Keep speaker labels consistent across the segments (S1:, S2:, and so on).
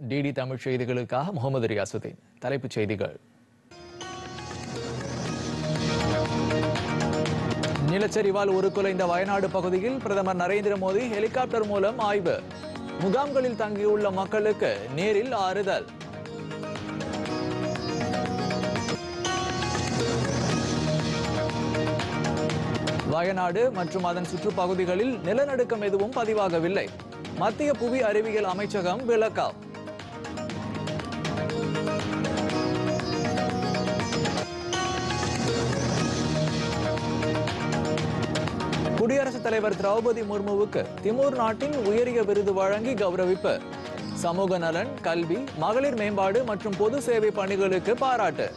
S1: DD Tamil செய்திகளுக்காக முகமது ரியாசுதீன் தலைப்புச் செய்திகள் நிலச்சரிவால் உருக்குலைந்த வயநாடு பகுதியில் பிரதமர் நரேந்திர மோடி ஹெலிகாப்டர் மூலம் ஆய்வு முகாம்களில் தங்கியுள்ள மக்களுக்கு நேரில் ஆறுதல் வயநாடு மற்றும் அதன் சுற்றுப்பகுதிகளில் நிலநடுக்கம் எதுவும் பதிவாகவில்லை மத்திய புவி அறிவியல் அமைச்சகம் விளக்கம் குடியரசுத் தலைவர் திரௌபதி முர்முவுக்கு திமூர் நாட்டின் உயரிய விருது வழங்கி கௌரவிப்பு சமூக நலன் கல்வி மகளிர் மேம்பாடு மற்றும் பொது சேவை பணிகளுக்கு பாராட்டு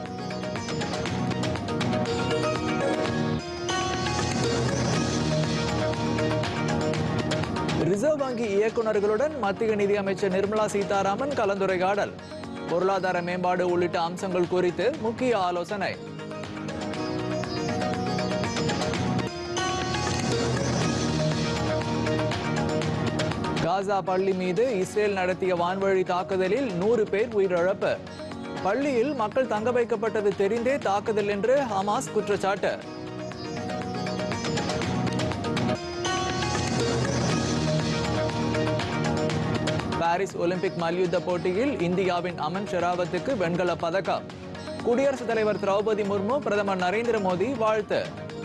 S1: ரிசர்வ் வங்கி இயக்குநர்களுடன் மத்திய நிதியமைச்சர் நிர்மலா சீதாராமன் கலந்துரையாடல் பொருளாதார மேம்பாடு உள்ளிட்ட அம்சங்கள் குறித்து முக்கிய ஆலோசனை காசா பள்ளி மீது இஸ்ரேல் நடத்திய வான்வழி தாக்குதலில் நூறு பேர் உயிரிழப்பு பள்ளியில் மக்கள் தங்க வைக்கப்பட்டது தெரிந்தே தாக்குதல் என்று ஹமாஸ் குற்றச்சாட்டு பாரிஸ் ஒலிம்பிக் மல்யுத்த போட்டியில் இந்தியாவின் அமன் ஷெராவத்துக்கு வெண்கல பதக்கம் குடியரசுத் தலைவர் திரௌபதி முர்மு பிரதமர் நரேந்திர மோடி வாழ்த்து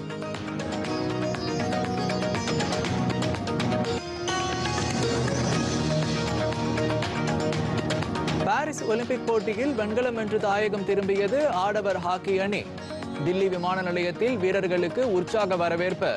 S1: பாரிஸ் ஒலிம்பிக் போட்டியில் வெண்கலம் வென்று தாயகம் திரும்பியது ஆடவர் ஹாக்கி அணி தில்லி விமான நிலையத்தில் வீரர்களுக்கு உற்சாக வரவேற்பு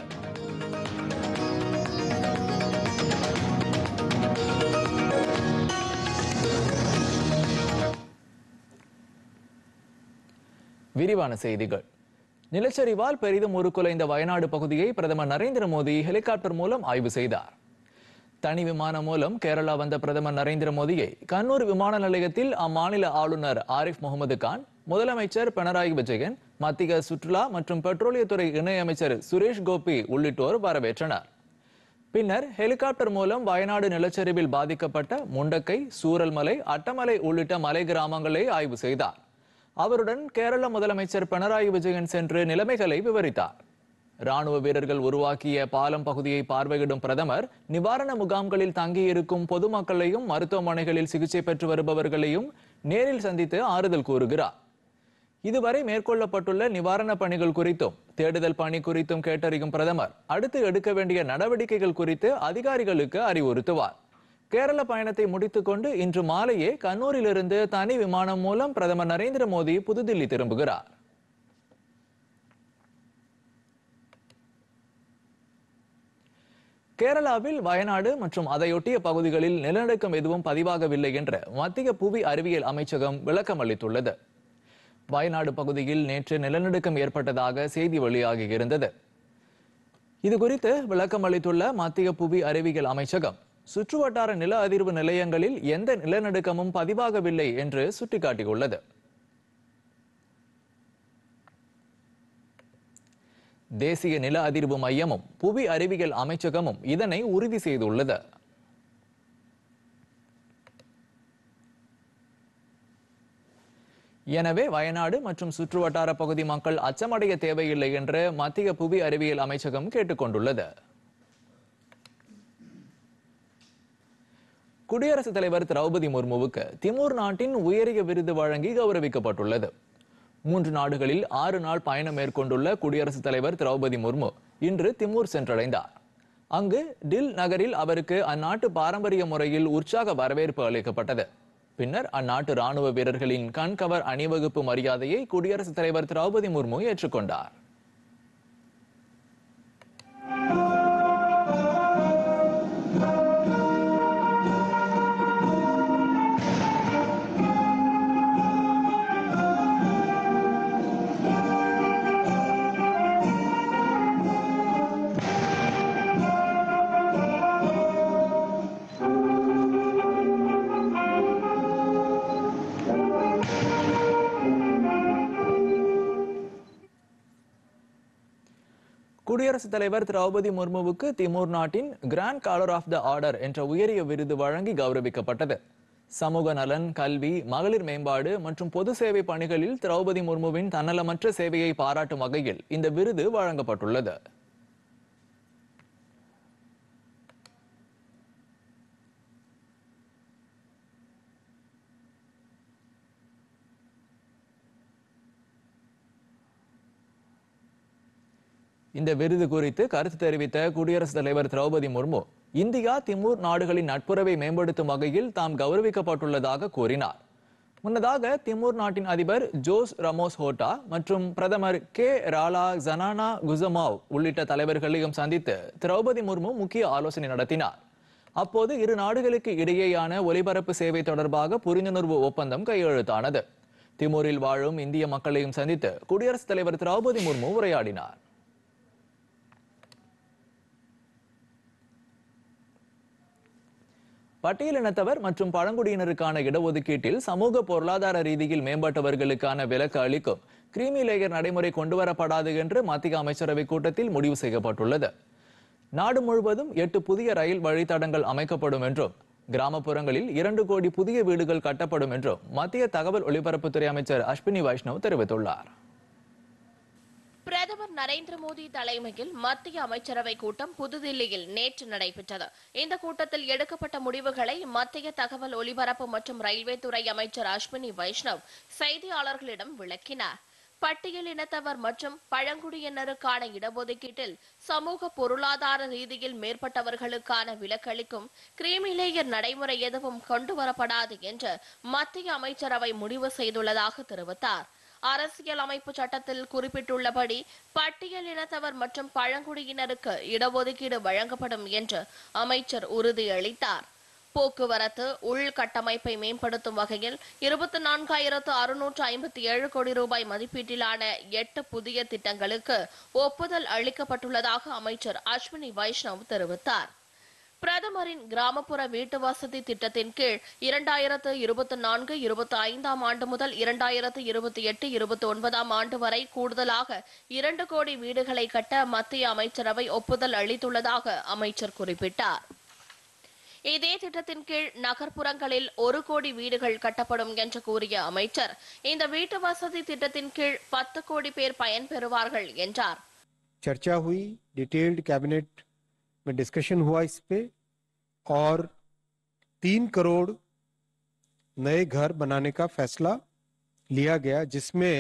S1: விரிவான செய்திகள் நிலச்சரிவால் பெரிதும் உருக்குலைந்த வயநாடு பகுதியை பிரதமர் நரேந்திர மோடி ஹெலிகாப்டர் மூலம் ஆய்வு செய்தார் தனி விமானம் மூலம் கேரளா வந்த பிரதமர் நரேந்திர மோடியை கண்ணூர் விமான நிலையத்தில் அம்மாநில ஆளுநர் ஆரிஃப் முகமது கான் முதலமைச்சர் பினராயி விஜயன் மத்திய சுற்றுலா மற்றும் பெட்ரோலியத்துறை இணையமைச்சர் சுரேஷ் கோபி உள்ளிட்டோர் வரவேற்றனர் பின்னர் ஹெலிகாப்டர் மூலம் வயநாடு நிலச்சரிவில் பாதிக்கப்பட்ட முண்டக்கை சூரல்மலை அட்டமலை உள்ளிட்ட மலை கிராமங்களை ஆய்வு செய்தார் அவருடன் கேரள முதலமைச்சர் பினராயி விஜயன் சென்று நிலைமைகளை விவரித்தார் ராணுவ வீரர்கள் உருவாக்கிய பாலம் பகுதியை பார்வையிடும் பிரதமர் நிவாரண முகாம்களில் தங்கியிருக்கும் பொதுமக்களையும் மருத்துவமனைகளில் சிகிச்சை பெற்று வருபவர்களையும் நேரில் சந்தித்து ஆறுதல் கூறுகிறார் இதுவரை மேற்கொள்ளப்பட்டுள்ள நிவாரணப் பணிகள் குறித்தும் தேடுதல் பணி குறித்தும் கேட்டறியும் பிரதமர் அடுத்து எடுக்க வேண்டிய நடவடிக்கைகள் குறித்து அதிகாரிகளுக்கு அறிவுறுத்துவார் கேரள பயணத்தை முடித்துக்கொண்டு இன்று மாலையே கண்ணூரிலிருந்து தனி விமானம் மூலம் பிரதமர் நரேந்திர மோடி புதுதில்லி திரும்புகிறார் கேரளாவில் வயநாடு மற்றும் அதையொட்டிய பகுதிகளில் நிலநடுக்கம் எதுவும் பதிவாகவில்லை என்று மத்திய புவி அறிவியல் அமைச்சகம் விளக்கம் அளித்துள்ளது வயநாடு பகுதியில் நேற்று நிலநடுக்கம் ஏற்பட்டதாக செய்தி வெளியாகியிருந்தது இது குறித்து விளக்கம் அளித்துள்ள மத்திய புவி அறிவியல் அமைச்சகம் சுற்றுவட்டார நில அதிர்வு நிலையங்களில் எந்த நிலநடுக்கமும் பதிவாகவில்லை என்று சுட்டிக்காட்டியுள்ளது தேசிய நில அதிர்வு மையமும் புவி அறிவியல் அமைச்சகமும் இதனை உறுதி செய்துள்ளது எனவே வயநாடு மற்றும் சுற்றுவட்டார பகுதி மக்கள் அச்சமடைய தேவையில்லை என்று மத்திய புவி அறிவியல் அமைச்சகம் கேட்டுக்கொண்டுள்ளது குடியரசுத் தலைவர் திரௌபதி முர்முவுக்கு திமூர் நாட்டின் உயரிய விருது வழங்கி கௌரவிக்கப்பட்டுள்ளது மூன்று நாடுகளில் ஆறு நாள் பயணம் மேற்கொண்டுள்ள குடியரசுத் தலைவர் திரௌபதி முர்மு இன்று திமூர் சென்றடைந்தார் அங்கு டில் நகரில் அவருக்கு அந்நாட்டு பாரம்பரிய முறையில் உற்சாக வரவேற்பு அளிக்கப்பட்டது பின்னர் அந்நாட்டு ராணுவ வீரர்களின் கண்கவர் அணிவகுப்பு மரியாதையை குடியரசுத் தலைவர் திரௌபதி முர்மு ஏற்றுக்கொண்டார் குடியரசுத் தலைவர் திரௌபதி முர்முவுக்கு திமூர் நாட்டின் grand collar of the order என்ற உயரிய விருது வழங்கி கௌரவிக்கப்பட்டது சமூக நலன் கல்வி மகளிர் மேம்பாடு மற்றும் பொது சேவை பணிகளில் திரௌபதி முர்முவின் தன்னலமற்ற சேவையை பாராட்டும் வகையில் இந்த விருது வழங்கப்பட்டுள்ளது இந்த விருது குறித்து கருத்து தெரிவித்த குடியரசுத் தலைவர் திரௌபதி முர்மு இந்தியா திமூர் நாடுகளின் நட்புறவை மேம்படுத்தும் வகையில் தாம் கௌரவிக்கப்பட்டுள்ளதாக கூறினார் முன்னதாக திமூர் நாட்டின் அதிபர் ஜோஸ் ரமோஸ் ஹோட்டா மற்றும் பிரதமர் கே ராலா ஜனானா குசமாவ் உள்ளிட்ட தலைவர்களையும் சந்தித்து திரௌபதி முர்மு முக்கிய ஆலோசனை நடத்தினார் அப்போது இரு நாடுகளுக்கு இடையேயான ஒலிபரப்பு சேவை தொடர்பாக புரிந்துணர்வு ஒப்பந்தம் கையெழுத்தானது திமூரில் வாழும் இந்திய மக்களையும் சந்தித்து குடியரசுத் தலைவர் திரௌபதி முர்மு உரையாடினார் பட்டியலினத்தவர் மற்றும் பழங்குடியினருக்கான இடஒதுக்கீட்டில் சமூக பொருளாதார ரீதியில் மேம்பட்டவர்களுக்கான விலக்கு அளிக்கும் கிரீமி லேயர் நடைமுறை கொண்டுவரப்படாது என்று மத்திய அமைச்சரவை கூட்டத்தில் முடிவு செய்யப்பட்டுள்ளது நாடு முழுவதும் எட்டு புதிய ரயில் வழித்தடங்கள் அமைக்கப்படும் என்றும் கிராமப்புறங்களில் இரண்டு கோடி புதிய வீடுகள் கட்டப்படும் என்றும் மத்திய தகவல் ஒலிபரப்புத்துறை அமைச்சர் அஸ்வினி வைஷ்ணவ் தெரிவித்துள்ளார்
S2: பிரதமர் நரேந்திர மோடி தலைமையில் மத்திய அமைச்சரவை கூட்டம் புதுதில்லியில் நேற்று நடைபெற்றது இந்த கூட்டத்தில் எடுக்கப்பட்ட முடிவுகளை மத்திய தகவல் ஒலிபரப்பு மற்றும் ரயில்வே துறை அமைச்சர் அஸ்வினி வைஷ்ணவ் செய்தியாளர்களிடம் விளக்கினார் பட்டியல் இனத்தவர் மற்றும் பழங்குடியினருக்கான இடஒதுக்கீட்டில் சமூக பொருளாதார ரீதியில் மேற்பட்டவர்களுக்கான விலக்களிக்கும் கிரீமிலேயர் நடைமுறை எதுவும் கொண்டுவரப்படாது என்று மத்திய அமைச்சரவை முடிவு செய்துள்ளதாக தெரிவித்தார் அரசியல் அமைப்பு சட்டத்தில் குறிப்பிட்டுள்ளபடி பட்டியல் இனத்தவர் மற்றும் பழங்குடியினருக்கு இடஒதுக்கீடு வழங்கப்படும் என்று அமைச்சர் உறுதியளித்தார் போக்குவரத்து உள்கட்டமைப்பை மேம்படுத்தும் வகையில் இருபத்தி நான்காயிரத்து அறுநூற்று ஐம்பத்தி ஏழு கோடி ரூபாய் மதிப்பீட்டிலான எட்டு புதிய திட்டங்களுக்கு ஒப்புதல் அளிக்கப்பட்டுள்ளதாக அமைச்சர் அஸ்வினி வைஷ்ணவ் தெரிவித்தார் பிரதமரின் கிராமப்புற வீட்டு வசதி திட்டத்தின் கீழ் இரண்டாயிரத்து இருபத்தி நான்கு இருபத்தி ஐந்தாம் ஆண்டு முதல் இரண்டாயிரத்து இருபத்தி எட்டு இருபத்தி ஒன்பதாம் ஆண்டு வரை கூடுதலாக இரண்டு கோடி வீடுகளை கட்ட மத்திய அமைச்சரவை ஒப்புதல் அளித்துள்ளதாக அமைச்சர் குறிப்பிட்டார் இதே திட்டத்தின் கீழ் நகர்ப்புறங்களில் ஒரு கோடி வீடுகள் கட்டப்படும் என்று கூறிய அமைச்சர் இந்த வீட்டு வசதி திட்டத்தின் கீழ் பத்து கோடி பேர் பயன்பெறுவார்கள் என்றார்
S3: चर्चा हुई डिटेल्ड कैबिनेट में डिस्कशन हुआ इस पे और तीन करोड़ नए घर बनाने का फैसला लिया गया जिसमें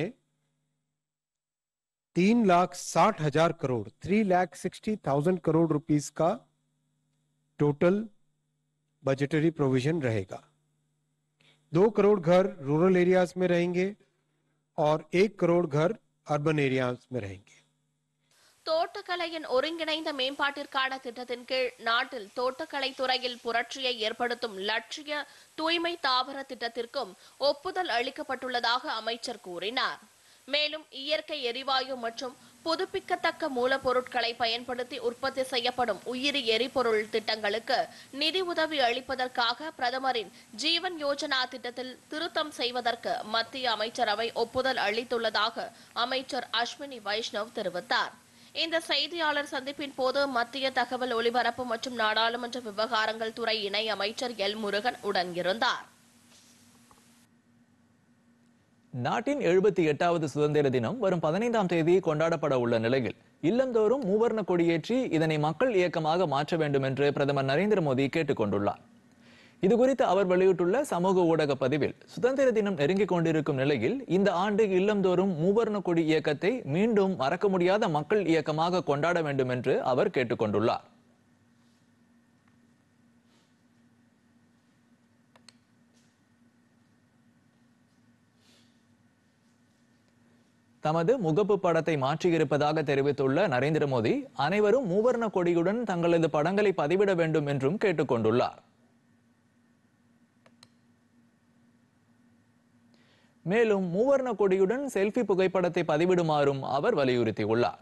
S3: तीन लाख साठ हजार crore three lakh sixty thousand crore rupees का टोटल बजटरी प्रोविजन रहेगा दो करोड़ घर रूरल एरियाज में रहेंगे और एक करोड़ घर अर्बन एरियाज में रहेंगे
S2: தோட்டக்கலையின் ஒருங்கிணைந்த மேம்பாட்டிற்கான திட்டத்தின் கீழ் நாட்டில் தோட்டக்கலை துறையில் புரட்சியை ஏற்படுத்தும் லட்சிய தூய்மை தாவர திட்டத்திற்கும் ஒப்புதல் அளிக்கப்பட்டுள்ளதாக அமைச்சர் கூறினார் மேலும் இயற்கை எரிவாயு மற்றும் புதுப்பிக்கத்தக்க மூலப்பொருட்களை பயன்படுத்தி உற்பத்தி செய்யப்படும் உயிரி எரிபொருள் திட்டங்களுக்கு நிதி உதவி அளிப்பதற்காக பிரதமரின் ஜீவன் யோஜனா திட்டத்தில் திருத்தம் செய்வதற்கு மத்திய அமைச்சரவை ஒப்புதல் அளித்துள்ளதாக அமைச்சர் அஸ்வினி வைஷ்ணவ் தெரிவித்தார் இந்த செய்தியாளர் சந்திப்பின் போது மத்திய தகவல் ஒலிபரப்பு மற்றும் நாடாளுமன்ற விவகாரங்கள் துறை இணை அமைச்சர் எல் முருகன் உடன் இருந்தார்
S1: நாட்டின் எழுபத்தி எட்டாவது சுதந்திர தினம் வரும் பதினைந்தாம் தேதி கொண்டாடப்பட உள்ள நிலையில் இல்லந்தோறும் மூவர்ண கொடியேற்றி இதனை மக்கள் இயக்கமாக மாற்ற வேண்டும் என்று பிரதமர் நரேந்திர மோடி கேட்டுக் கொண்டுள்ளார் இது குறித்து அவர் வெளியிட்டுள்ள சமூக ஊடக பதிவில் சுதந்திர தினம் நெருங்கிக் கொண்டிருக்கும் நிலையில் இந்த ஆண்டு இல்லந்தோறும் மூவர்ண கொடி இயக்கத்தை மீண்டும் மறக்க முடியாத மக்கள் இயக்கமாக கொண்டாட வேண்டும் என்று அவர் கேட்டுக்கொண்டுள்ளார் தமது முகப்பு படத்தை மாற்றியிருப்பதாக தெரிவித்துள்ள நரேந்திர மோடி அனைவரும் மூவர்ண கொடியுடன் தங்களது படங்களை பதிவிட வேண்டும் என்றும் கேட்டுக்கொண்டுள்ளார் மேலும் மூவர்ண கொடியுடன் செல்ஃபி புகைப்படத்தை பதிவிடுமாறும் அவர் வலியுறுத்தியுள்ளார்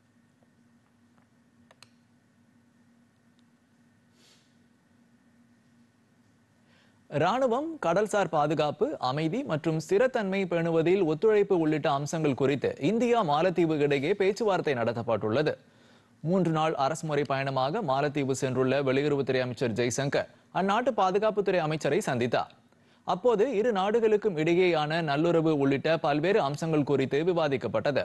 S1: ராணுவம் கடல்சார் பாதுகாப்பு அமைதி மற்றும் ஸ்திரத்தன்மை பேணுவதில் ஒத்துழைப்பு உள்ளிட்ட அம்சங்கள் குறித்து இந்தியா மாலத்தீவு இடையே பேச்சுவார்த்தை நடத்தப்பட்டுள்ளது மூன்று நாள் அரசுமுறை பயணமாக மாலத்தீவு சென்றுள்ள வெளியுறவுத்துறை அமைச்சர் ஜெய்சங்கர் அந்நாட்டு பாதுகாப்புத்துறை அமைச்சரை சந்தித்தார் அப்போது இரு நாடுகளுக்கும் இடையேயான நல்லுறவு உள்ளிட்ட பல்வேறு அம்சங்கள் குறித்து விவாதிக்கப்பட்டது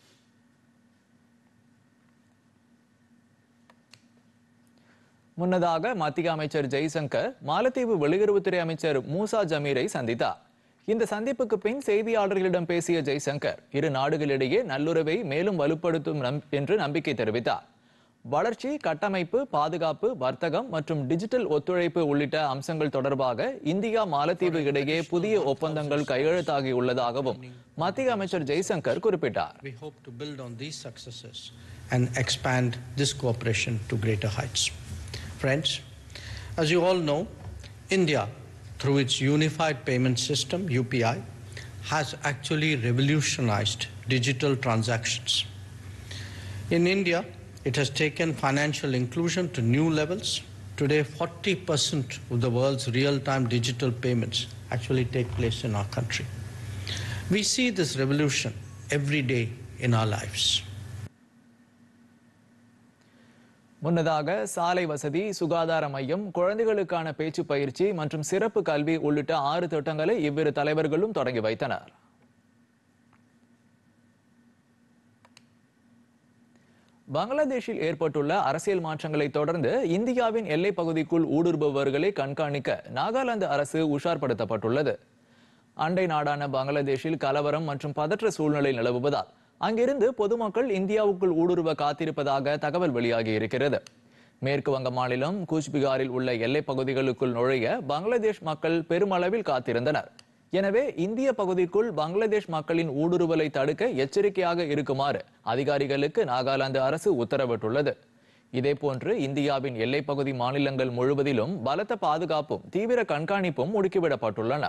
S1: முன்னதாக மத்திய அமைச்சர் ஜெய்சங்கர் மாலத்தீவு வெளியுறவுத்துறை அமைச்சர் மூசா ஜமீரை சந்தித்தார் இந்த சந்திப்புக்கு பின் செய்தியாளர்களிடம் பேசிய ஜெய்சங்கர் இரு நாடுகளிடையே நல்லுறவை மேலும் வலுப்படுத்தும் நம்- என்று நம்பிக்கை தெரிவித்தார் வளர்ச்சி கட்டமைப்பு பாதுகாப்பு வர்த்தகம் மற்றும் டிஜிட்டல் ஒத்துழைப்பு உள்ளிட்ட அம்சங்கள் தொடர்பாக இந்தியா மாலத்தீவு இடையே புதிய ஒப்பந்தங்கள் கையெழுத்தாகியுள்ளதாகவும் மத்திய அமைச்சர் ஜெய்சங்கர் குறிப்பிட்டார்
S4: We hope to build on these successes and expand this cooperation to greater heights. Friends, as you all know, India, through its unified payment system, UPI, has actually revolutionized digital transactions. In India, it has taken financial inclusion to new levels. Today, 40% of the world's real time digital payments actually take place in our country. We see this revolution every day in our lives.
S1: முன்னதாக சாலை வசதி சுகாதார மையம் குழந்தைகளுக்கான பேச்சு பயிற்சி மற்றும் சிறப்பு கல்வி உள்ளிட்ட ஆறு திட்டங்களை இவ்விரு தலைவர்களும் தொடங்கி வைத்தனர் பங்களாதேஷில் ஏற்பட்டுள்ள அரசியல் மாற்றங்களை தொடர்ந்து இந்தியாவின் எல்லைப் பகுதிக்குள் ஊடுருபவர்களை கண்காணிக்க நாகாலாந்து அரசு உஷார்படுத்தப்பட்டுள்ளது அண்டை நாடான பங்களாதேஷில் கலவரம் மற்றும் பதற்ற சூழ்நிலை நிலவுவதால் அங்கிருந்து பொதுமக்கள் இந்தியாவுக்குள் ஊடுருவ காத்திருப்பதாக தகவல் வெளியாகி இருக்கிறது மேற்கு வங்க மாநிலம் கூச்பிகாரில் உள்ள எல்லைப் பகுதிகளுக்குள் நுழைய பங்களாதேஷ் மக்கள் பெருமளவில் காத்திருந்தனர் எனவே இந்திய பகுதிக்குள் பங்களாதேஷ் மக்களின் ஊடுருவலை தடுக்க எச்சரிக்கையாக இருக்குமாறு அதிகாரிகளுக்கு நாகாலாந்து அரசு உத்தரவிட்டுள்ளது இதேபோன்று இந்தியாவின் எல்லைப் பகுதி மாநிலங்கள் முழுவதிலும் பலத்த பாதுகாப்பும் தீவிர கண்காணிப்பும் முடுக்கிவிடப்பட்டுள்ளன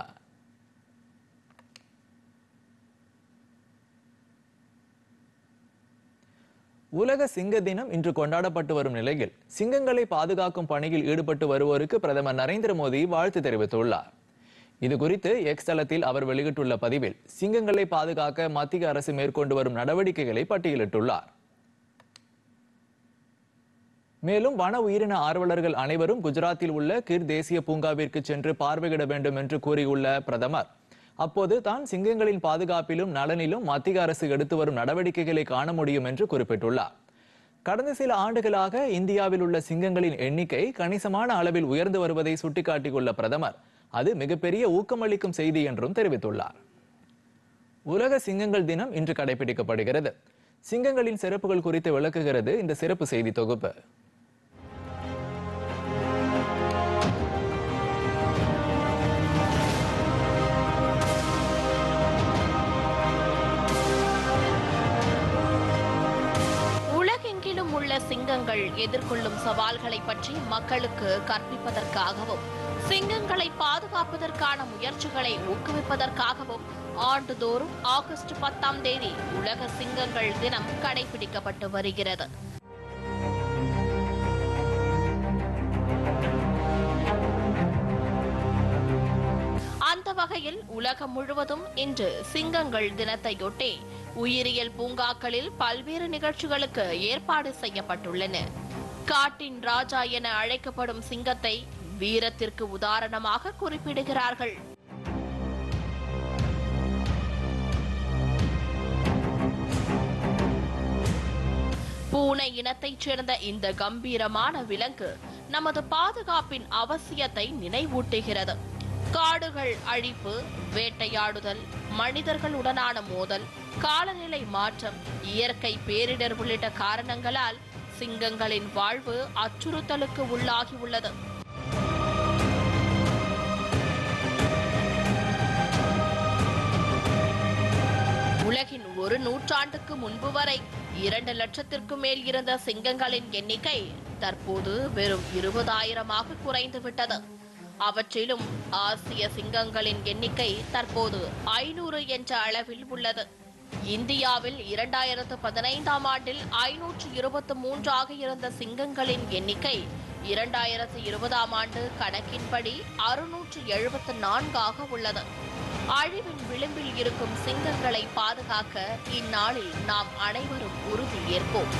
S1: உலக சிங்க தினம் இன்று கொண்டாடப்பட்டு வரும் நிலையில் சிங்கங்களை பாதுகாக்கும் பணியில் ஈடுபட்டு வருவோருக்கு பிரதமர் நரேந்திர மோடி வாழ்த்து தெரிவித்துள்ளார் இது குறித்து எக்ஸ் தளத்தில் அவர் வெளியிட்டுள்ள பதிவில் சிங்கங்களை பாதுகாக்க மத்திய அரசு மேற்கொண்டு வரும் நடவடிக்கைகளை பட்டியலிட்டுள்ளார் மேலும் வன உயிரின ஆர்வலர்கள் அனைவரும் குஜராத்தில் உள்ள கிர் தேசிய பூங்காவிற்கு சென்று பார்வையிட வேண்டும் என்று கூறியுள்ள பிரதமர் அப்போது தான் சிங்கங்களின் பாதுகாப்பிலும் நலனிலும் மத்திய அரசு எடுத்து வரும் நடவடிக்கைகளை காண முடியும் என்று குறிப்பிட்டுள்ளார் கடந்த சில ஆண்டுகளாக இந்தியாவில் உள்ள சிங்கங்களின் எண்ணிக்கை கணிசமான அளவில் உயர்ந்து வருவதை சுட்டிக்காட்டியுள்ள பிரதமர் அது மிகப்பெரிய ஊக்கமளிக்கும் செய்தி என்றும் தெரிவித்துள்ளார் உலக சிங்கங்கள் தினம் இன்று கடைபிடிக்கப்படுகிறது சிங்கங்களின் சிறப்புகள் குறித்து விளக்குகிறது இந்த சிறப்பு செய்தி தொகுப்பு
S2: உலகெங்கிலும் உள்ள சிங்கங்கள் எதிர்கொள்ளும் சவால்களை பற்றி மக்களுக்கு கற்பிப்பதற்காகவும் சிங்கங்களை பாதுகாப்பதற்கான முயற்சிகளை ஊக்குவிப்பதற்காகவும் ஆண்டுதோறும் ஆகஸ்ட் பத்தாம் தேதி உலக சிங்கங்கள் தினம் கடைபிடிக்கப்பட்டு வருகிறது அந்த வகையில் உலகம் முழுவதும் இன்று சிங்கங்கள் தினத்தையொட்டி உயிரியல் பூங்காக்களில் பல்வேறு நிகழ்ச்சிகளுக்கு ஏற்பாடு செய்யப்பட்டுள்ளன காட்டின் ராஜா என அழைக்கப்படும் சிங்கத்தை வீரத்திற்கு உதாரணமாக குறிப்பிடுகிறார்கள் பூனை இனத்தைச் சேர்ந்த இந்த கம்பீரமான விலங்கு நமது பாதுகாப்பின் அவசியத்தை நினைவூட்டுகிறது காடுகள் அழிப்பு வேட்டையாடுதல் மனிதர்களுடனான மோதல் காலநிலை மாற்றம் இயற்கை பேரிடர் உள்ளிட்ட காரணங்களால் சிங்கங்களின் வாழ்வு அச்சுறுத்தலுக்கு உள்ளாகியுள்ளது உலகின் ஒரு நூற்றாண்டுக்கு முன்பு வரை இரண்டு லட்சத்திற்கும் மேல் இருந்த சிங்கங்களின் எண்ணிக்கை தற்போது வெறும் இருபதாயிரமாக குறைந்துவிட்டது அவற்றிலும் ஆசிய சிங்கங்களின் எண்ணிக்கை தற்போது ஐநூறு என்ற அளவில் உள்ளது இந்தியாவில் இரண்டாயிரத்து பதினைந்தாம் ஆண்டில் ஐநூற்று இருபத்து மூன்றாக இருந்த சிங்கங்களின் எண்ணிக்கை இரண்டாயிரத்து இருபதாம் ஆண்டு கணக்கின்படி அறுநூற்று எழுபத்து நான்காக உள்ளது அழிவின் விளிம்பில் இருக்கும் சிங்கங்களை பாதுகாக்க இந்நாளில் நாம் அனைவரும் உறுதி ஏற்போம்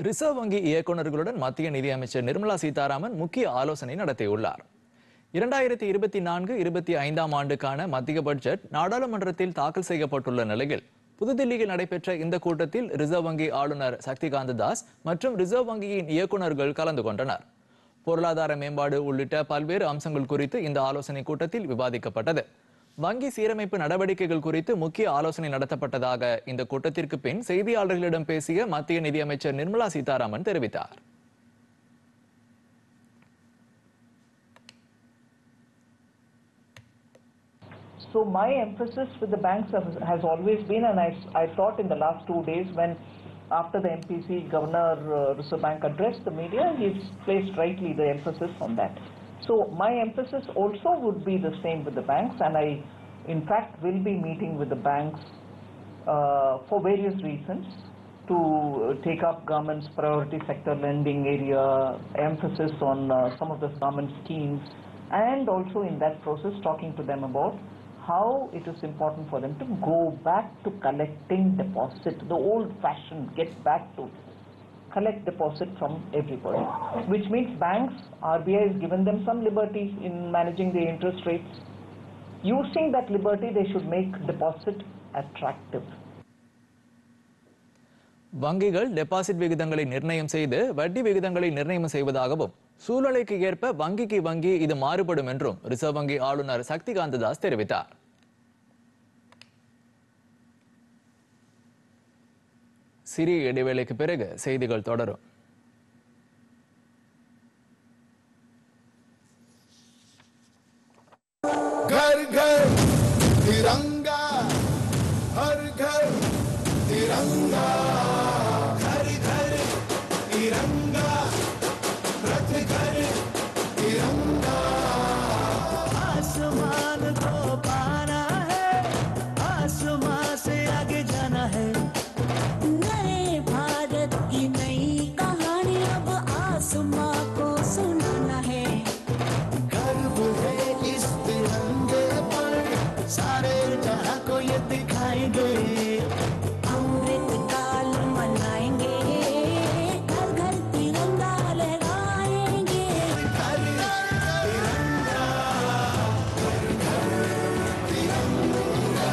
S1: ரிசர்வ் வங்கி இயக்குநர்களுடன் மத்திய நிதியமைச்சர் நிர்மலா சீதாராமன் முக்கிய ஆலோசனை நடத்தியுள்ளார் இரண்டாயிரத்தி இருபத்தி நான்கு இருபத்தி ஐந்தாம் ஆண்டுக்கான மத்திய பட்ஜெட் நாடாளுமன்றத்தில் தாக்கல் செய்யப்பட்டுள்ள நிலையில் புதுதில்லியில் நடைபெற்ற இந்த கூட்டத்தில் ரிசர்வ் வங்கி ஆளுநர் சக்திகாந்த தாஸ் மற்றும் ரிசர்வ் வங்கியின் இயக்குநர்கள் கலந்து கொண்டனர் பொருளாதார மேம்பாடு உள்ளிட்ட பல்வேறு அம்சங்கள் குறித்து இந்த ஆலோசனை கூட்டத்தில் விவாதிக்கப்பட்டது வங்கி சீரமைப்பு நடவடிக்கைகள் குறித்து முக்கிய ஆலோசனை நடத்தப்பட்டதாக இந்த கூட்டத்திற்கு பின் செய்தியாளர்களிடம் பேசிய மத்திய நிதியமைச்சர் நிர்மலா சீதாராமன் தெரிவித்தார்
S5: So my emphasis with the banks has, has always been, and I, I thought in the last two days when after the MPC Governor uh, Reserve Bank addressed the media, he's placed rightly the emphasis on that. So my emphasis also would be the same with the banks, and I, in fact, will be meeting with the banks uh, for various reasons to take up government's priority sector lending area, emphasis on uh, some of the government schemes, and also in that process talking to them about how it is important for them to go back to collecting deposit, the old fashioned, get back to collect deposit from everybody, which means banks, RBI has given them some liberty in managing the interest rates. Using that liberty, they should make deposit attractive.
S1: வங்கிகள் deposit விகிதங்களை நிர்ணயம் செய்து வட்டி விகிதங்களை நிர்ணயம் செய்வதாகவும் சூழ்நிலைக்கு ஏற்ப வங்கிக்கு வங்கி இது மாறுபடும் என்றும் ரிசர்வ் வங்கி ஆளுநர் சக்திகாந்த தாஸ் தெரிவித்தார் சிறிய இடைவேளைக்கு பிறகு செய்திகள் தொடரும்
S6: घर घर तिरंगा हर घर तिरंगा घर घर तिरंगा रथ घर तिरंगा
S7: आसमान को पाना है आसमान से आगे जाना है
S8: नए भारत की नई कहानी अब आसमां को सुनाना है
S6: गर्व है इस तिरंगे पर
S7: सारे जहां को ये दिखाएंगे
S8: अमृत काल मनाएंगे घर घर तिरंगा लहराएंगे
S6: घर घर तिरंगा घर घर तिरंगा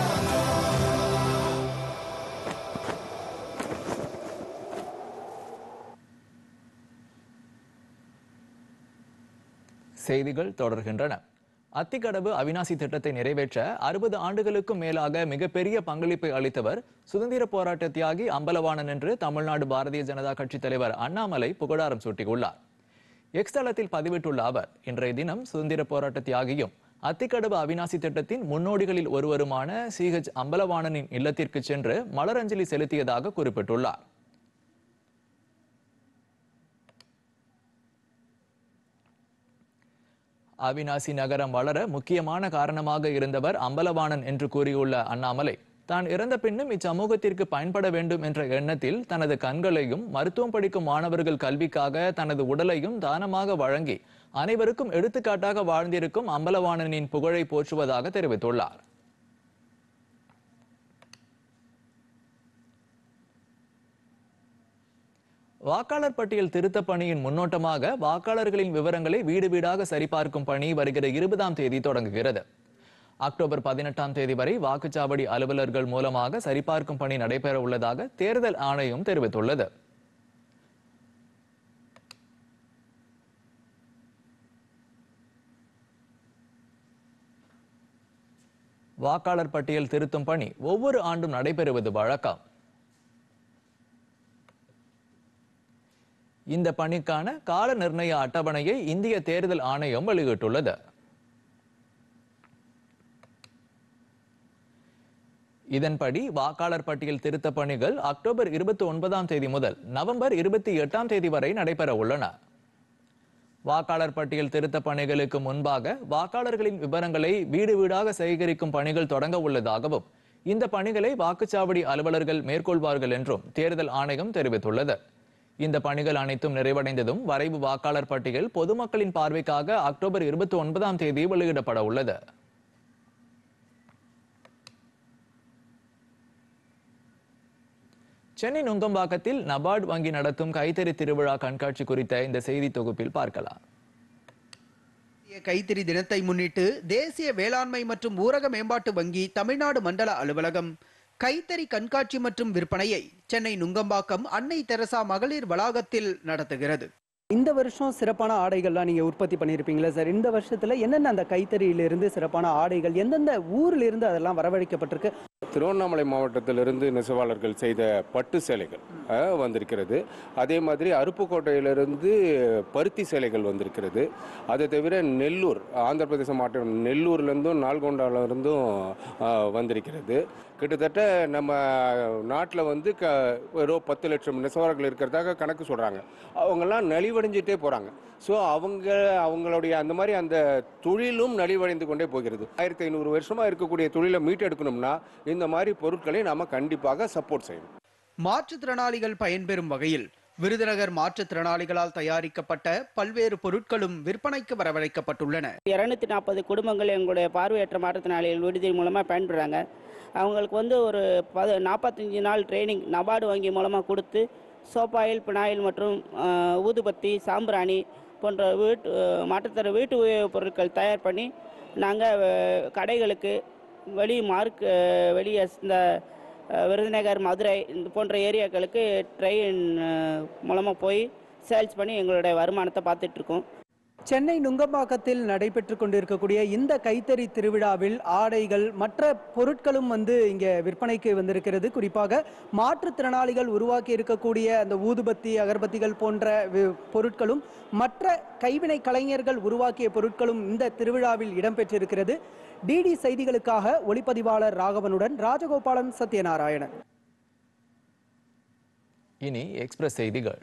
S1: செய்திகள் தொடர்கின்றன அத்திக்கடவு அவினாசி திட்டத்தை நிறைவேற்ற அறுபது ஆண்டுகளுக்கும் மேலாக மிகப்பெரிய பங்களிப்பை அளித்தவர் சுதந்திர போராட்ட தியாகி அம்பலவாணன் என்று தமிழ்நாடு பாரதிய ஜனதா கட்சித் தலைவர் அண்ணாமலை புகழாரம் சூட்டியுள்ளார் எக்ஸ் தளத்தில் பதிவிட்டுள்ள அவர் இன்றைய தினம் சுதந்திர போராட்ட தியாகியும் அத்திக்கடவு அவினாசி திட்டத்தின் முன்னோடிகளில் ஒருவருமான சிஹெச் அம்பலவாணனின் இல்லத்திற்கு சென்று மலரஞ்சலி செலுத்தியதாக குறிப்பிட்டுள்ளார் அவினாசி நகரம் வளர முக்கியமான காரணமாக இருந்தவர் அம்பலவாணன் என்று கூறியுள்ள அண்ணாமலை தான் இறந்த பின்னும் இச்சமூகத்திற்கு பயன்பட வேண்டும் என்ற எண்ணத்தில் தனது கண்களையும் மருத்துவம் படிக்கும் மாணவர்கள் கல்விக்காக தனது உடலையும் தானமாக வழங்கி அனைவருக்கும் எடுத்துக்காட்டாக வாழ்ந்திருக்கும் அம்பலவாணனின் புகழை போற்றுவதாக தெரிவித்துள்ளார் வாக்காளர் பட்டியல் திருத்தப் பணியின் முன்னோட்டமாக வாக்காளர்களின் விவரங்களை வீடு வீடாக சரிபார்க்கும் பணி வருகிற இருபதாம் தேதி தொடங்குகிறது அக்டோபர் பதினெட்டாம் தேதி வரை வாக்குச்சாவடி அலுவலர்கள் மூலமாக சரிபார்க்கும் பணி நடைபெற உள்ளதாக தேர்தல் ஆணையம் தெரிவித்துள்ளது வாக்காளர் பட்டியல் திருத்தும் பணி ஒவ்வொரு ஆண்டும் நடைபெறுவது வழக்கம் இந்த பணிக்கான கால நிர்ணய அட்டவணையை இந்திய தேர்தல் ஆணையம் வெளியிட்டுள்ளது இதன்படி வாக்காளர் பட்டியல் திருத்த பணிகள் அக்டோபர் இருபத்தி ஒன்பதாம் தேதி முதல் நவம்பர் இருபத்தி எட்டாம் தேதி வரை நடைபெற உள்ளன வாக்காளர் பட்டியல் திருத்த பணிகளுக்கு முன்பாக வாக்காளர்களின் விவரங்களை வீடு வீடாக சேகரிக்கும் பணிகள் தொடங்க உள்ளதாகவும் இந்த பணிகளை வாக்குச்சாவடி அலுவலர்கள் மேற்கொள்வார்கள் என்றும் தேர்தல் ஆணையம் தெரிவித்துள்ளது இந்த பணிகள் அனைத்தும் நிறைவடைந்ததும் வரைவு வாக்காளர் பட்டியல் பொதுமக்களின் பார்வைக்காக அக்டோபர் இருபத்தி ஒன்பதாம் தேதி வெளியிடப்பட உள்ளது சென்னை நுங்கம்பாக்கத்தில் நபார்டு வங்கி நடத்தும் கைத்தறி திருவிழா கண்காட்சி குறித்த இந்த செய்தி தொகுப்பில் பார்க்கலாம்
S9: தேசிய கைத்தறி தினத்தை முன்னிட்டு தேசிய வேளாண்மை மற்றும் ஊரக மேம்பாட்டு வங்கி தமிழ்நாடு மண்டல அலுவலகம் கைத்தறி கண்காட்சி மற்றும் விற்பனையை சென்னை நுங்கம்பாக்கம் அன்னை தெரசா மகளிர் வளாகத்தில் நடத்துகிறது
S10: இந்த வருஷம் சிறப்பான ஆடைகள்லாம் நீங்க உற்பத்தி பண்ணியிருப்பீங்களா சார் இந்த வருஷத்துல என்னென்ன அந்த கைத்தறியிலிருந்து சிறப்பான ஆடைகள் எந்தெந்த ஊர்ல இருந்து அதெல்லாம் வரவழைக்கப்பட்டிருக்கு
S11: திருவண்ணாமலை மாவட்டத்திலிருந்து நெசவாளர்கள் செய்த பட்டு சேலைகள் அஹ், வந்திருக்கிறது அதே மாதிரி அருப்புக்கோட்டையிலிருந்து பருத்தி சேலைகள் வந்திருக்கிறது அதை தவிர நெல்லூர் ஆந்திர பிரதேச மாவட்டம் நெல்லூர்லேருந்தும் நால்கொண்டாவிலிருந்தும் அஹ், வந்திருக்கிறது கிட்டத்தட்ட நம்ம நாட்டில் வந்து க வெறும் பத்து லட்சம் நெசவாளர்கள் இருக்கிறதாக கணக்கு சொல்கிறாங்க அவங்கெல்லாம் நலிவடைஞ்சிட்டே போகிறாங்க ஸோ அவங்க அவங்களுடைய அந்த மாதிரி அந்த தொழிலும் நலிவடைந்து கொண்டே போகிறது ஆயிரத்தி ஐநூறு வருஷமாக இருக்கக்கூடிய தொழிலை மீட்டெடுக்கணும்னா இந்த மாதிரி பொருட்களை நாம கண்டிப்பாக சப்போர்ட் செய்யணும்
S9: மாற்றுத்திறனாளிகள் பயன்பெறும் வகையில் விருதுநகர் மாற்றுத்திறனாளிகளால் தயாரிக்கப்பட்ட பல்வேறு பொருட்களும் விற்பனைக்கு வரவழைக்கப்பட்டுள்ளன
S12: இரநூத்தி நாற்பது குடும்பங்கள் எங்களுடைய பார்வையற்ற மாற்றுத்திறனாளிகள் விடுதி மூலமாக பயன்படுறாங்க அவங்களுக்கு வந்து ஒரு பது நாற்பத்தஞ்சு நாள் ட்ரைனிங் நபார்டு வங்கி மூலமாக கொடுத்து சோப்பாயில் பினாயில் மற்றும் அஹ், ஊதுபத்தி சாம்பிராணி போன்ற வீட்டு அஹ், மாற்றுத்திற வீட்டு உபயோகப் பொருட்கள் தயார் பண்ணி நாங்கள் கடைகளுக்கு வெளி மார்க் அஹ், வெளியே இந்த அஹ், விருதுநகர் மதுரை இந்த போன்ற ஏரியாக்களுக்கு ட்ரெயின் மூலமாக போய் சேல்ஸ் பண்ணி எங்களுடைய வருமானத்தை பார்த்துட்ருக்கோம்
S10: சென்னை நுங்கம்பாக்கத்தில் நடைபெற்று கொண்டிருக்கக்கூடிய இந்த கைத்தறி திருவிழாவில் ஆடைகள் மற்ற பொருட்களும் வந்து இங்க விற்பனைக்கு வந்திருக்கிறது குறிப்பாக மாற்றுத்திறனாளிகள் உருவாக்கி இருக்கக்கூடிய அந்த ஊதுபத்தி அகர்பத்திகள் போன்ற வி- பொருட்களும் மற்ற கைவினை கலைஞர்கள் உருவாக்கிய பொருட்களும் இந்த திருவிழாவில் இடம்பெற்றிருக்கிறது டிடி செய்திகளுக்காக ஒளிப்பதிவாளர் ராகவனுடன் ராஜகோபாலன் சத்யநாராயணன்
S1: இனி எக்ஸ்பிரஸ் செய்திகள்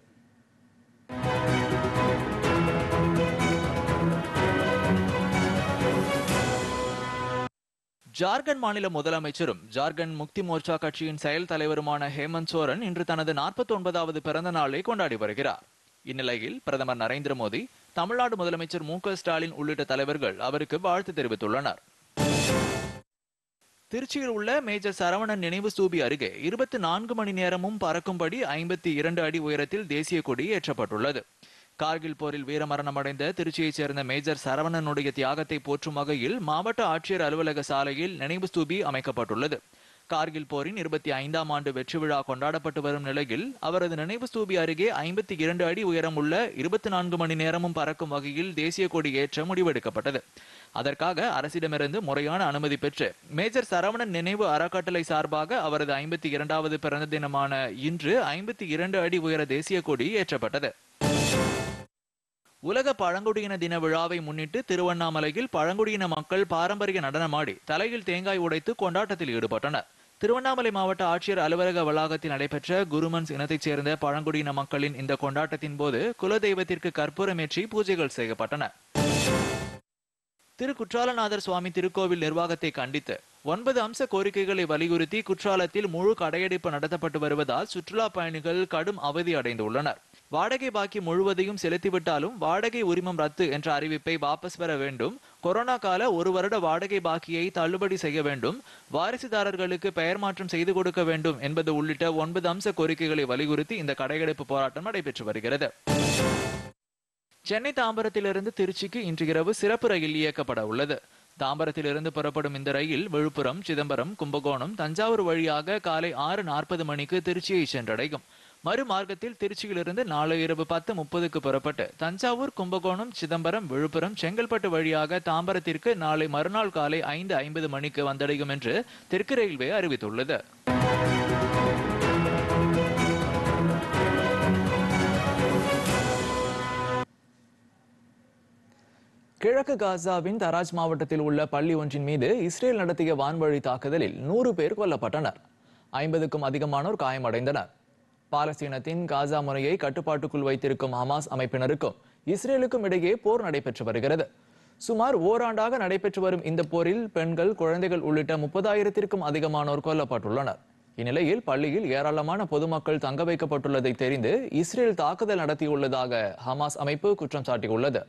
S1: ஜார்க்கண்ட் மாநில முதலமைச்சரும் ஜார்க்கண்ட் முக்தி மோர்ச்சா கட்சியின் செயல் தலைவருமான ஹேமந்த் சோரன் இன்று தனது 49வது பிறந்த நாளை கொண்டாடி வருகிறார் இந்நிலையில் பிரதமர் நரேந்திர மோடி தமிழ்நாடு முதலமைச்சர் மு க ஸ்டாலின் உள்ளிட்ட தலைவர்கள் அவருக்கு வாழ்த்து தெரிவித்துள்ளனர் திருச்சியில் உள்ள மேஜர் சரவணன் நினைவு ஸ்தூபி அருகே இருபத்தி நான்கு மணி நேரமும் பறக்கும்படி ஐம்பத்தி இரண்டு அடி உயரத்தில் தேசிய கொடி ஏற்றப்பட்டுள்ளது கார்கில் போரில் வீரமரணமடைந்த திருச்சியைச் சேர்ந்த மேஜர் சரவணனுடைய தியாகத்தை போற்றும் வகையில் மாவட்ட ஆட்சியர் அலுவலக சாலையில் நினைவு ஸ்தூபி அமைக்கப்பட்டுள்ளது கார்கில் போரின் இருபத்தி ஐந்தாம் ஆண்டு வெற்றி விழா கொண்டாடப்பட்டு வரும் நிலையில் அவரது நினைவு ஸ்தூபி அருகே ஐம்பத்தி இரண்டு அடி உயரமுள்ள இருபத்தி நான்கு மணி நேரமும் பறக்கும் வகையில் தேசிய கொடி ஏற்ற முடிவெடுக்கப்பட்டது அதற்காக அரசிடமிருந்து முறையான அனுமதி பெற்று மேஜர் சரவணன் நினைவு அறக்கட்டளை சார்பாக அவரது ஐம்பத்தி இரண்டாவது பிறந்த தினமான இன்று ஐம்பத்தி இரண்டு அடி உயர தேசிய கொடி ஏற்றப்பட்டது உலக பழங்குடியின தின விழாவை முன்னிட்டு திருவண்ணாமலையில் பழங்குடியின மக்கள் பாரம்பரிய நடனமாடி தலையில் தேங்காய் உடைத்து கொண்டாட்டத்தில் ஈடுபட்டனர் திருவண்ணாமலை மாவட்ட ஆட்சியர் அலுவலக வளாகத்தில் நடைபெற்ற குருமன்ஸ் இனத்தைச் சேர்ந்த பழங்குடியின மக்களின் இந்த கொண்டாட்டத்தின் போது குலதெய்வத்திற்கு கற்பூரமேற்றி பூஜைகள் செய்யப்பட்டன திரு குற்றாலநாதர் சுவாமி திருக்கோவில் நிர்வாகத்தை கண்டித்து ஒன்பது அம்ச கோரிக்கைகளை வலியுறுத்தி குற்றாலத்தில் முழு கடையடைப்பு நடத்தப்பட்டு வருவதால் சுற்றுலா பயணிகள் கடும் அவதி அடைந்துள்ளனர் வாடகை பாக்கி முழுவதையும் செலுத்திவிட்டாலும் வாடகை உரிமம் ரத்து என்ற அறிவிப்பை வாபஸ் பெற வேண்டும் கொரோனா கால ஒரு வருட வாடகை பாக்கியை தள்ளுபடி செய்ய வேண்டும் வாரிசுதாரர்களுக்கு பெயர் மாற்றம் செய்து கொடுக்க வேண்டும் என்பது உள்ளிட்ட ஒன்பது அம்ச கோரிக்கைகளை வலியுறுத்தி இந்த கடையடைப்பு போராட்டம் நடைபெற்று வருகிறது சென்னை தாம்பரத்திலிருந்து திருச்சிக்கு இன்று இரவு சிறப்பு ரயில் இயக்கப்பட உள்ளது தாம்பரத்திலிருந்து புறப்படும் இந்த ரயில் விழுப்புரம் சிதம்பரம் கும்பகோணம் தஞ்சாவூர் வழியாக காலை ஆறு நாற்பது மணிக்கு திருச்சியை சென்றடையும் மறுமார்க்கத்தில் திருச்சியிலிருந்து நாளை இரவு பத்து முப்பதுக்கு புறப்பட்டு தஞ்சாவூர் கும்பகோணம் சிதம்பரம் விழுப்புரம் செங்கல்பட்டு வழியாக தாம்பரத்திற்கு நாளை மறுநாள் காலை ஐந்து ஐம்பது மணிக்கு வந்தடையும் என்று தெற்கு ரயில்வே அறிவித்துள்ளது கிழக்கு காசாவின் தராஜ் மாவட்டத்தில் உள்ள பள்ளி ஒன்றின் மீது இஸ்ரேல் நடத்திய வான்வழி தாக்குதலில் நூறு பேர் கொல்லப்பட்டனர் ஐம்பதுக்கும் அதிகமானோர் காயமடைந்தனர் பாலஸ்தீனத்தின் காசா முறையை கட்டுப்பாட்டுக்குள் வைத்திருக்கும் ஹமாஸ் அமைப்பினருக்கும் இஸ்ரேலுக்கும் இடையே போர் நடைபெற்று வருகிறது சுமார் ஓராண்டாக நடைபெற்று வரும் இந்த போரில் பெண்கள் குழந்தைகள் உள்ளிட்ட முப்பதாயிரத்திற்கும் அதிகமானோர் கொல்லப்பட்டுள்ளனர் இந்நிலையில் பள்ளியில் ஏராளமான பொதுமக்கள் தங்க வைக்கப்பட்டுள்ளதை தெரிந்து இஸ்ரேல் தாக்குதல் நடத்தியுள்ளதாக ஹமாஸ் அமைப்பு குற்றம் சாட்டியுள்ளது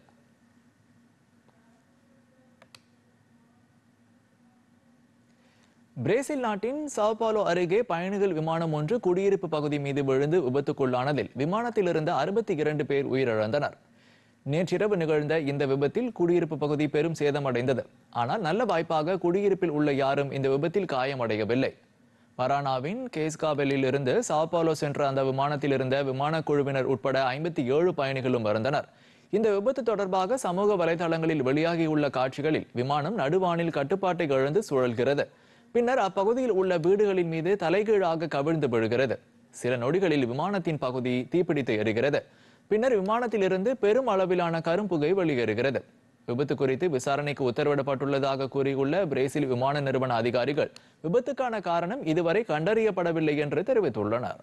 S1: பிரேசில் நாட்டின் சாவ்பாலோ அருகே பயணிகள் விமானம் ஒன்று குடியிருப்பு பகுதி மீது விழுந்து விபத்துக்குள்ளானதில் விமானத்தில் இருந்த அறுபத்தி இரண்டு பேர் உயிரிழந்தனர் நேற்றிரவு நிகழ்ந்த இந்த விபத்தில் குடியிருப்பு பகுதி பெரும் சேதமடைந்தது ஆனால் நல்ல வாய்ப்பாக குடியிருப்பில் உள்ள யாரும் இந்த விபத்தில் காயமடையவில்லை பரானாவின் கேஸ்காவெலில் இருந்து சாவ்பாலோ சென்ற அந்த விமானத்தில் இருந்த விமான குழுவினர் உட்பட ஐம்பத்தி ஏழு பயணிகளும் இருந்தனர் இந்த விபத்து தொடர்பாக சமூக வலைதளங்களில் வெளியாகியுள்ள காட்சிகளில் விமானம் நடுவானில் கட்டுப்பாட்டை இழந்து சுழல்கிறது பின்னர் அப்பகுதியில் உள்ள வீடுகளின் மீது தலைகீழாக கவிழ்ந்து விழுகிறது சில நொடிகளில் விமானத்தின் பகுதி தீப்பிடித்து எரிகிறது பின்னர் விமானத்திலிருந்து பெரும் அளவிலான கரும்புகை வெளியேறுகிறது விபத்து குறித்து விசாரணைக்கு உத்தரவிடப்பட்டுள்ளதாக கூறியுள்ள பிரேசில் விமான நிறுவன அதிகாரிகள் விபத்துக்கான காரணம் இதுவரை கண்டறியப்படவில்லை என்று தெரிவித்துள்ளனர்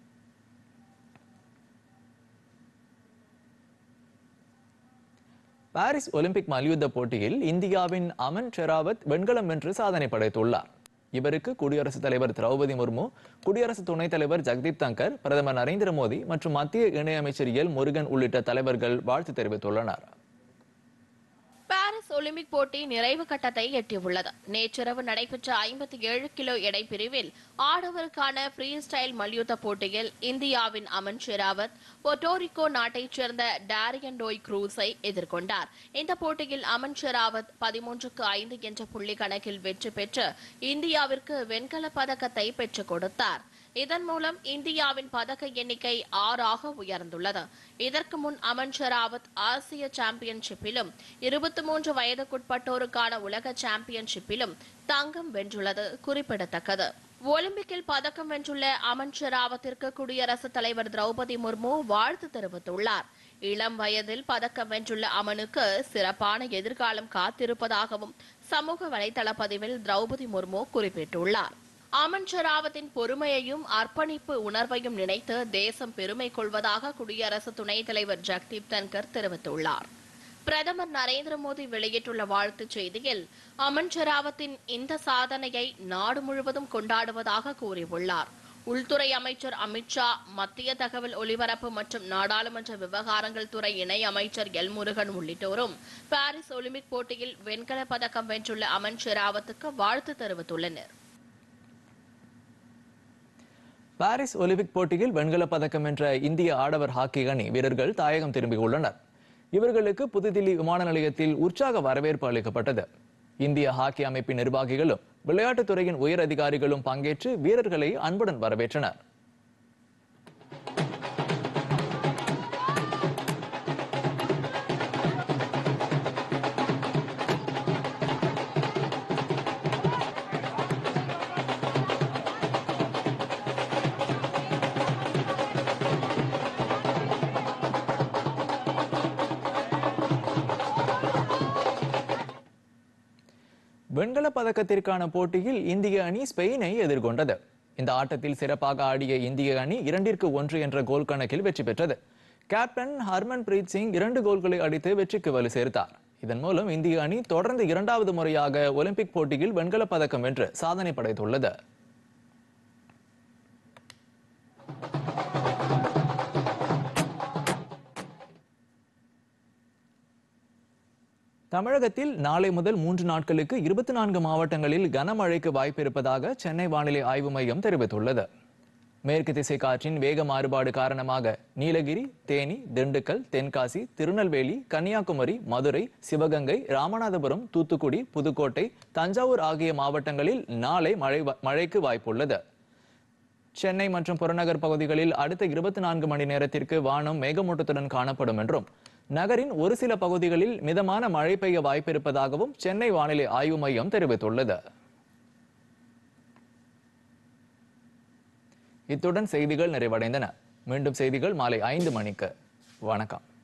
S1: பாரிஸ் ஒலிம்பிக் மல்யுத்த போட்டியில் இந்தியாவின் அமன் ஷெராவத் வெண்கலம் வென்று சாதனை படைத்துள்ளார் இவருக்கு குடியரசுத் தலைவர் திரௌபதி முர்மு குடியரசு துணைத் தலைவர் ஜெகதீப் தங்கர் பிரதமர் நரேந்திர மோடி மற்றும் மத்திய இணையமைச்சர் எல் முருகன் உள்ளிட்ட தலைவர்கள் வாழ்த்து தெரிவித்துள்ளனர்
S2: பாரிஸ் ஒலிம்பிக் போட்டி நிறைவு கட்டத்தை எட்டியுள்ளது நேற்றிரவு நடைபெற்ற ஐம்பத்தி ஏழு கிலோ எடை பிரிவில் ஆடவருக்கான ஃப்ரீ ஸ்டைல் மல்யுத்த போட்டியில் இந்தியாவின் அமன் ஷெராவத் பொட்டோரிக்கோ நாட்டைச் சேர்ந்த டாரியன் டோய் குரூஸை எதிர்கொண்டார் இந்த போட்டியில் அமன் ஷெராவத் பதிமூன்றுக்கு ஐந்து என்ற புள்ளி கணக்கில் வெற்றி பெற்று இந்தியாவிற்கு வெண்கலப் பதக்கத்தை பெற்றுக் கொடுத்தார் இதன் மூலம் இந்தியாவின் பதக்க எண்ணிக்கை ஆறாக உயர்ந்துள்ளது இதற்கு முன் அமன் ஷெராவத் ஆசிய சாம்பியன்ஷிப்பிலும் இருபத்தி மூன்று வயதுக்குட்பட்டோருக்கான உலக சாம்பியன்ஷிப்பிலும் தங்கம் வென்றுள்ளது குறிப்பிடத்தக்கது ஒலிம்பிக்கில் பதக்கம் வென்றுள்ள அமன் ஷெராவத்திற்கு குடியரசுத் தலைவர் திரௌபதி முர்மு வாழ்த்து தெரிவித்துள்ளார் இளம் வயதில் பதக்கம் வென்றுள்ள அமனுக்கு சிறப்பான எதிர்காலம் காத்திருப்பதாகவும் சமூக வலைதள பதிவில் திரௌபதி முர்மு குறிப்பிட்டுள்ளார் அமன் ஷெராவத்தின் பொறுமையையும் அர்ப்பணிப்பு உணர்வையும் நினைத்து தேசம் பெருமை கொள்வதாக குடியரசு துணைத் தலைவர் ஜெகதீப் தன்கர் தெரிவித்துள்ளார் பிரதமர் நரேந்திர மோடி வெளியிட்டுள்ள வாழ்த்துச் செய்தியில் அமன் ஷெராவத்தின் இந்த சாதனையை நாடு முழுவதும் கொண்டாடுவதாக கூறியுள்ளார் உள்துறை அமைச்சர் அமித்ஷா மத்திய தகவல் ஒலிபரப்பு மற்றும் நாடாளுமன்ற விவகாரங்கள் துறை இணை அமைச்சர் எல் முருகன் உள்ளிட்டோரும் பாரிஸ் ஒலிம்பிக் போட்டியில் வெண்கலப் பதக்கம் வென்றுள்ள அமன் ஷெராவத்துக்கு வாழ்த்து தெரிவித்துள்ளனர்
S1: பாரிஸ் ஒலிம்பிக் போட்டியில் வெண்கலப் பதக்கம் வென்ற இந்திய ஆடவர் ஹாக்கி அணி வீரர்கள் தாயகம் திரும்பியுள்ளனர் இவர்களுக்கு புதுதில்லி விமான நிலையத்தில் உற்சாக வரவேற்பு அளிக்கப்பட்டது இந்திய ஹாக்கி அமைப்பின் நிர்வாகிகளும் விளையாட்டுத்துறையின் உயர் அதிகாரிகளும் பங்கேற்று வீரர்களை அன்புடன் வரவேற்றனர் வெண்கலப் பதக்கத்திற்கான போட்டியில் இந்திய அணி ஸ்பெயினை எதிர்கொண்டது இந்த ஆட்டத்தில் சிறப்பாக ஆடிய இந்திய அணி இரண்டிற்கு ஒன்று என்ற கோல் கணக்கில் வெற்றி பெற்றது கேப்டன் ஹர்மன் பிரீத் சிங் இரண்டு கோல்களை அடித்து வெற்றிக்கு வலு சேர்த்தார் இதன் மூலம் இந்திய அணி தொடர்ந்து இரண்டாவது முறையாக ஒலிம்பிக் போட்டியில் வெண்கலப் பதக்கம் வென்று சாதனை படைத்துள்ளது தமிழகத்தில் நாளை முதல் மூன்று நாட்களுக்கு இருபத்தி நான்கு மாவட்டங்களில் கனமழைக்கு வாய்ப்பு இருப்பதாக சென்னை வானிலை ஆய்வு மையம் தெரிவித்துள்ளது மேற்கு திசை காற்றின் வேக மாறுபாடு காரணமாக நீலகிரி தேனி திண்டுக்கல் தென்காசி திருநெல்வேலி கன்னியாகுமரி மதுரை சிவகங்கை ராமநாதபுரம் தூத்துக்குடி புதுக்கோட்டை தஞ்சாவூர் ஆகிய மாவட்டங்களில் நாளை மழை மழைக்கு வாய்ப்புள்ளது சென்னை மற்றும் புறநகர் பகுதிகளில் அடுத்த இருபத்தி நான்கு மணி நேரத்திற்கு வானம் மேகமூட்டத்துடன் காணப்படும் என்றும் நகரின் ஒரு சில பகுதிகளில் மிதமான மழை பெய்ய வாய்ப்பிருப்பதாகவும் சென்னை வானிலை ஆய்வு மையம் தெரிவித்துள்ளது இத்துடன் செய்திகள் நிறைவடைந்தன மீண்டும் செய்திகள் மாலை ஐந்து மணிக்கு வணக்கம்